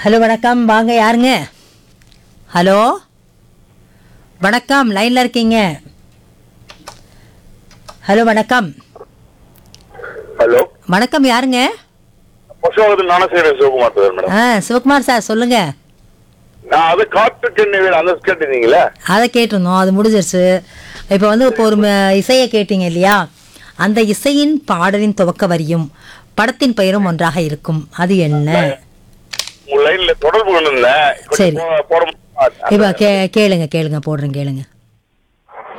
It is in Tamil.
ஹலோ வணக்கம் வாங்க யாருங்க ஹலோ வணக்கம் லைனில் இருக்கீங்க ஹலோ வணக்கம் ஹலோ வணக்கம் யாருங்க பசுவாகத்தில் ஞானசேகரன் சிவகுமார் பேர் மேடம் ஆ சிவகுமார் சார் சொல்லுங்க நான் அது காற்று சென்னை வீடு அந்த கேட்டிருந்தீங்களே அதை கேட்டிருந்தோம் அது முடிஞ்சிருச்சு இப்போ வந்து இப்போ ஒரு ம- இசையை கேட்டீங்க இல்லையா அந்த இசையின் பாடலின் துவக்க வரியும் படத்தின் பெயரும் ஒன்றாக இருக்கும் அது என்ன உங்க லைன்ல தொடர்பு கொண்டு இருந்தேன் சரி. கொஞ்சம் போ- போட முடியுமா? இப்போ கே கேளுங்க கேளுங்க போடுறேன் கேளுங்க